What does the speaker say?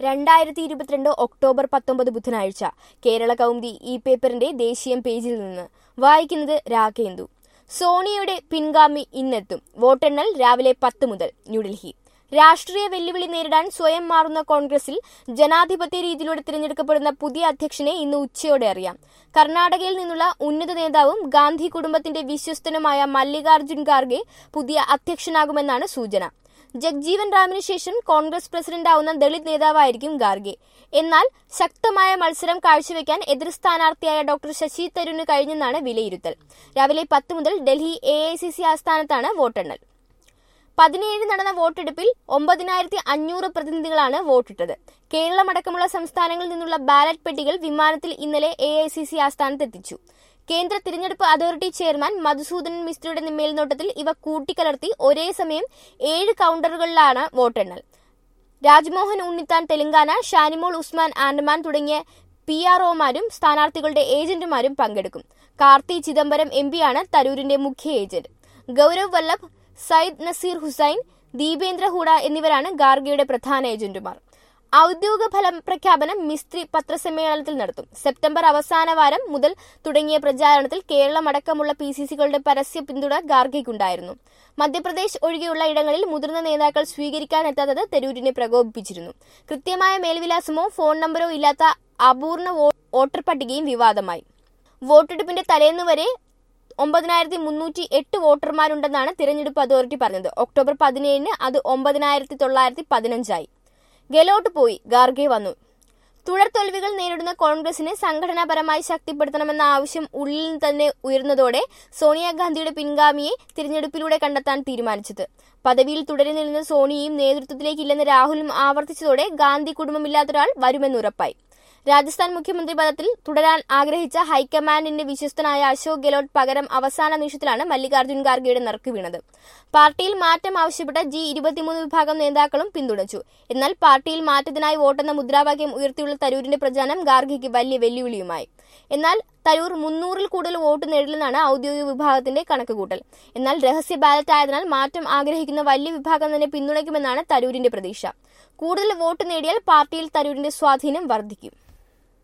രണ്ടായിരത്തി ഇരുപത്തിരണ്ട് ഒക്ടോബർ പത്തൊമ്പത് ബുധനാഴ്ച കേരള കൗമുദി ഈ പേപ്പറിന്റെ ദേശീയം പേജിൽ നിന്ന് വായിക്കുന്നത് രാഘേന്ദു സോണിയയുടെ പിൻഗാമി ഇന്നെത്തും വോട്ടെണ്ണൽ രാവിലെ പത്ത് മുതൽ ന്യൂഡൽഹി രാഷ്ട്രീയ വെല്ലുവിളി നേരിടാൻ സ്വയം മാറുന്ന കോൺഗ്രസിൽ ജനാധിപത്യ രീതിയിലൂടെ തിരഞ്ഞെടുക്കപ്പെടുന്ന പുതിയ അധ്യക്ഷനെ ഇന്ന് ഉച്ചയോടെ അറിയാം കർണാടകയിൽ നിന്നുള്ള ഉന്നത നേതാവും ഗാന്ധി കുടുംബത്തിന്റെ വിശ്വസ്തനുമായ മല്ലികാർജുൻ ഖാർഗെ പുതിയ അധ്യക്ഷനാകുമെന്നാണ് സൂചന ജഗ്ജീവൻ റാമിന് ശേഷം കോൺഗ്രസ് പ്രസിഡന്റാവുന്ന ദളിത് നേതാവായിരിക്കും ഖാർഗെ എന്നാൽ ശക്തമായ മത്സരം കാഴ്ചവെക്കാൻ എതിർ സ്ഥാനാർത്ഥിയായ ഡോക്ടർ ശശി തരൂരിന് കഴിഞ്ഞെന്നാണ് വിലയിരുത്തൽ രാവിലെ പത്ത് മുതൽ ഡൽഹി എ ആസ്ഥാനത്താണ് വോട്ടെണ്ണൽ പതിനേഴ് നടന്ന വോട്ടെടുപ്പിൽ ഒമ്പതിനായിരത്തി അഞ്ഞൂറ് പ്രതിനിധികളാണ് വോട്ടിട്ടത് കേരളമടക്കമുള്ള സംസ്ഥാനങ്ങളിൽ നിന്നുള്ള ബാലറ്റ് പെട്ടികൾ വിമാനത്തിൽ ഇന്നലെ എ ഐ സി സി ആസ്ഥാനത്തെത്തിച്ചു കേന്ദ്ര തിരഞ്ഞെടുപ്പ് അതോറിറ്റി ചെയർമാൻ മധുസൂദനൻ മിസ്ത്രിയുടെ മേൽനോട്ടത്തിൽ ഇവ കൂട്ടിക്കലർത്തി ഒരേ സമയം ഏഴ് കൗണ്ടറുകളിലാണ് വോട്ടെണ്ണൽ രാജ്മോഹൻ ഉണ്ണിത്താൻ തെലങ്കാന ഷാനിമോൾ ഉസ്മാൻ ആൻഡമാൻ തുടങ്ങിയ പി ആർ ഒമാരും സ്ഥാനാർത്ഥികളുടെ ഏജന്റുമാരും പങ്കെടുക്കും കാർത്തി ചിദംബരം എം പിയാണ് തരൂരിന്റെ മുഖ്യ ഏജന്റ് ഗൌരവ് വല്ലഭ് സയ്യിദ് നസീർ ഹുസൈൻ ദീപേന്ദ്ര ഹൂഡ എന്നിവരാണ് ഗാർഗയുടെ പ്രധാന ഏജന്റുമാർ ഔദ്യോഗിക ഫലം പ്രഖ്യാപനം മിസ്ത്രി പത്രസമ്മേളനത്തിൽ നടത്തും സെപ്റ്റംബർ അവസാന വാരം മുതൽ തുടങ്ങിയ പ്രചാരണത്തിൽ കേരളമടക്കമുള്ള പി സി സികളുടെ പരസ്യ പിന്തുണ ഗാർഗയ്ക്കുണ്ടായിരുന്നു മധ്യപ്രദേശ് ഒഴികെയുള്ള ഇടങ്ങളിൽ മുതിർന്ന നേതാക്കൾ സ്വീകരിക്കാനെത്താത്തത് തരൂരിനെ പ്രകോപിപ്പിച്ചിരുന്നു കൃത്യമായ മേൽവിലാസമോ ഫോൺ നമ്പറോ ഇല്ലാത്ത അപൂർണ വോട്ടർ പട്ടികയും വിവാദമായി വോട്ടെടുപ്പിന്റെ തലേന്ന് വരെ ഒമ്പതിനായിരത്തി മുന്നൂറ്റി എട്ട് വോട്ടർമാരുണ്ടെന്നാണ് തിരഞ്ഞെടുപ്പ് അതോറിറ്റി പറഞ്ഞത് ഒക്ടോബർ പതിനേഴിന് അത് ഒമ്പതിനായിരത്തി തൊള്ളായിരത്തി പതിനഞ്ചായി ഗെലോട്ട് പോയി ഗാർഗെ വന്നു തുടർ തോൽവികൾ നേരിടുന്ന കോൺഗ്രസിനെ സംഘടനാപരമായി ശക്തിപ്പെടുത്തണമെന്ന ആവശ്യം ഉള്ളിൽ തന്നെ ഉയർന്നതോടെ സോണിയാഗാന്ധിയുടെ പിൻഗാമിയെ തിരഞ്ഞെടുപ്പിലൂടെ കണ്ടെത്താൻ തീരുമാനിച്ചത് പദവിയിൽ തുടരി നിന്ന സോണിയയും നേതൃത്വത്തിലേക്കില്ലെന്ന് രാഹുലും ആവർത്തിച്ചതോടെ ഗാന്ധി കുടുംബമില്ലാത്തൊരാൾ വരുമെന്നുറപ്പായി രാജസ്ഥാൻ മുഖ്യമന്ത്രി പദത്തിൽ തുടരാൻ ആഗ്രഹിച്ച ഹൈക്കമാൻഡിന്റെ വിശ്വസ്തനായ അശോക് ഗെലോട്ട് പകരം അവസാന നിമിഷത്തിലാണ് മല്ലികാർജ്ജുൻ ഖാർഗെയുടെ നറുക്ക് വീണത് പാർട്ടിയിൽ മാറ്റം ആവശ്യപ്പെട്ട ജി ഇരുപത്തിമൂന്ന് വിഭാഗം നേതാക്കളും പിന്തുണച്ചു എന്നാൽ പാർട്ടിയിൽ മാറ്റത്തിനായി വോട്ടെന്ന മുദ്രാവാക്യം ഉയർത്തിയുള്ള തരൂരിന്റെ പ്രചാരണം ഖാർഗെയ്ക്ക് വലിയ വെല്ലുവിളിയുമായി എന്നാൽ തരൂർ മുന്നൂറിൽ കൂടുതൽ വോട്ട് നേടില്ലെന്നാണ് ഔദ്യോഗിക വിഭാഗത്തിന്റെ കണക്കുകൂട്ടൽ എന്നാൽ രഹസ്യ ബാലറ്റ് ആയതിനാൽ മാറ്റം ആഗ്രഹിക്കുന്ന വലിയ വിഭാഗം തന്നെ പിന്തുണയ്ക്കുമെന്നാണ് തരൂരിന്റെ പ്രതീക്ഷ കൂടുതൽ വോട്ട് നേടിയാൽ പാർട്ടിയിൽ തരൂരിന്റെ സ്വാധീനം വർദ്ധിക്കും